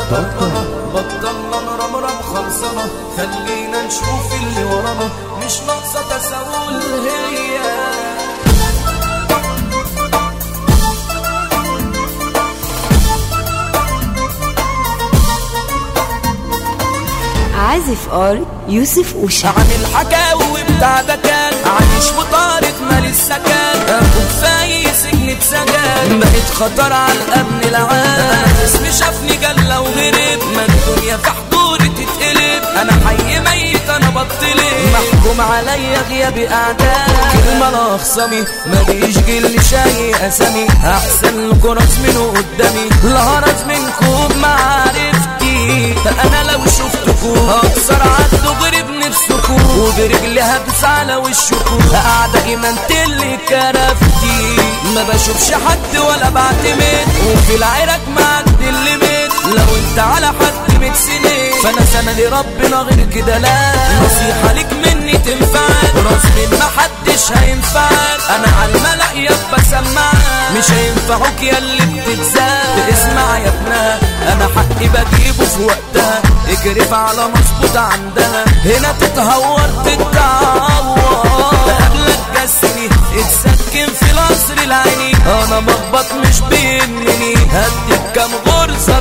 ضربنا بطلنا نرمرم خلصنا خلينا نشوف اللي ورانا مش ناقصة تساؤل هي عازف ار يوسف أوشا عن الحكاوي بتاع ده كان عايش بطارق مال السكن اخد فاي سجن بسجن بقيت خطر على الامن العام اسمي شافني جلة وهرب ما الدنيا في حضوري تتقلب انا حي ميت انا بطلب محكوم عليا غياب اعداء كلمة لا اخصمي ما بيشغل شاي اسامي احسن لكم راس منه قدامي لا هرس منكم معرفتي انا لو شفتكم هكسر عدو غريب نفسكم وبرجلي هدوس على وشكم قاعدة ايمان تلي كرفتي ما بشوفش حد ولا بعتمد وفي العراك معدي الليميت لو انت على حد ميت سنين فانا سنة لربنا غير كده لا نصيحة ليك مني تنفعك راس من محدش هينفعك انا على الملأ يابا سماعك مش هينفعوك يا اللي بتتزاد اسمع يا ابنها انا حقي بجيبه في وقتها اجرف على مظبوط عندها هنا تتهور تتعور قبلك جسني اتسكن في القصر العيني انا مخبط مش بينني هديك كام غرزة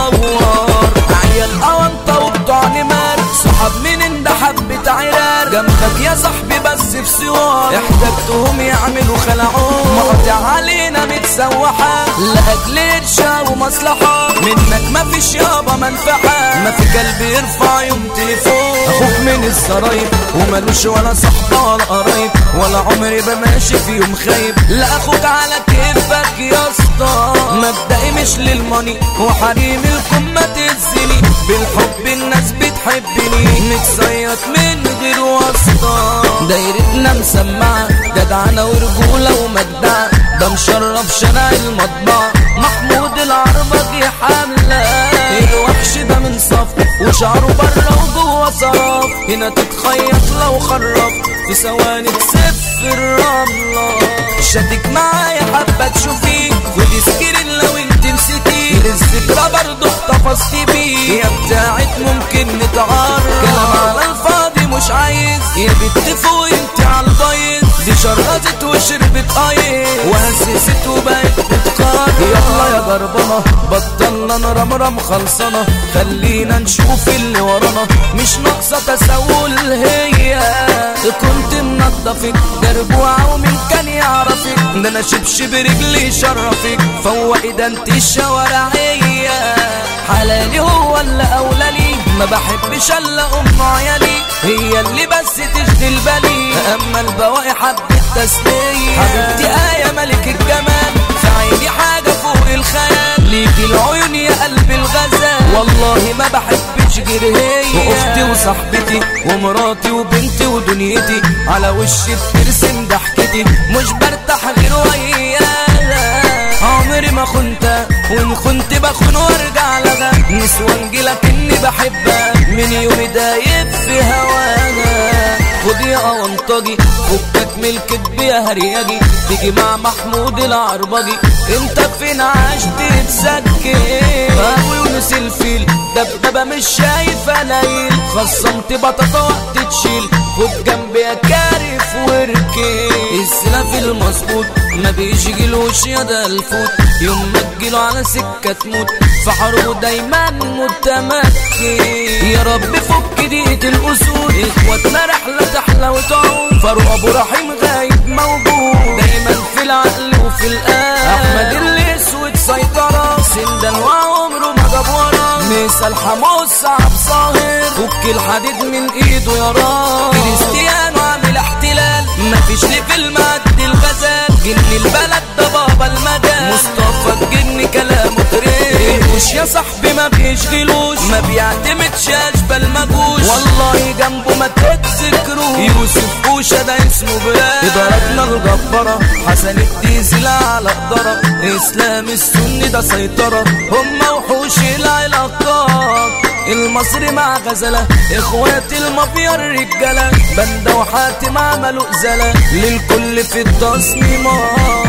تنور عيال قوانطة وبتوع نمار صحاب مين ده حبة عرار جنبك يا صاحبي بس في سوار احتجتهم يعملوا خلعون مقاطع علينا متسوحة لأجل إرشا ومصلحة منك مفيش يابا منفعة ما في قلبي يرفع يوم تليفون أخوك من السرايب وملوش ولا صحبة ولا قرايب ولا عمري بماشي في يوم خايب لا أخوك على كيفك يا اسطى مبدئي مش للماني وحريم الكم ما تهزني بالحب الناس بتحبني متصيط من غير واسطة دايرتنا مسمعة جدعنة ورجولة ومجدعة ده مشرف شارع المطبعة محمود العربجي حملة الوحش ده من صف وشعره بره وجوه صراف هنا تتخيط لو خرف في ثواني تسف الرملة شاتك معايا حبة تشوفيه ودي سكرين لو انت نسيتي الذكرى برضه احتفظتي بيه يا بتاعت ممكن نتعرف كلام على الفاضي مش عايز يا بنت فوق انت على البيض دي شرطت وشربت ايس وهسست وبقت بتقار يلا يا جربانة بطلنا نرمرم خلصانة خلينا نشوف اللي ورانا مش ناقصة تسول هي كنت منضفك دربوعة ومن كان يعرفك ده انا شبشب رجلي شرفك فوق ده انت الشوارعية حلالي هو اللي اولى لي ما بحبش الا ام عيالي هي اللي بس تشغل بالي اما البواقي حبة تسلية حبيبتي آية ملك الجمال في عيني حاجة فوق الخيال ليكي العيون يا قلب الغزال والله ما بحبش غير هي واختي وصاحبتي ومراتي وبنتي ودنيتي على وشي بترسم ضحكتي مش برتاح غير وياها عمري ما خنت وان خنت بخون وارجع لها نسوان جيلك اني بحبها من يومي دايب في هواها خد يا قوانطجي فكك من الكدب يا هرياجي تيجي مع محمود العربجي انت فين عاش تتسكن ابو يونس الفيل دبدبه مش شايف انايل خصمت بطاطا وقت تشيل خد جنبي يا كارف وركي السلاف المظبوط ما بيشغلوش يا ده الفوت يوم ما تجيله على سكه تموت في حربه دايما متمكن يا رب فك دقيقة الأسود إخواتنا رحلة تحلى وتعود فاروق أبو رحيم غايب موجود دايما في العقل وفي القلب أحمد الأسود سيطرة سندان وعمره ما جاب ورا مثال حموس صعب صاهر فك الحديد من إيده يا راب كريستيانو عامل احتلال مفيش لي في المد الغزال جن البلد ده بابا المجال مصطفى الجن كلامه تريد مش يا صاحبي ما بيشغلوش ما بيعتمدش اشبال مجوش والله جنبه ما تتذكروش يوسف بوشة ده اسمه بلاد ضربنا الجبارة حسن الديزل على قدرة اسلام السني ده سيطرة هم وحوش العلاقات المصري مع غزلة اخوات المافيا الرجالة بندة وحاتم عملوا ازالة للكل في التصميمات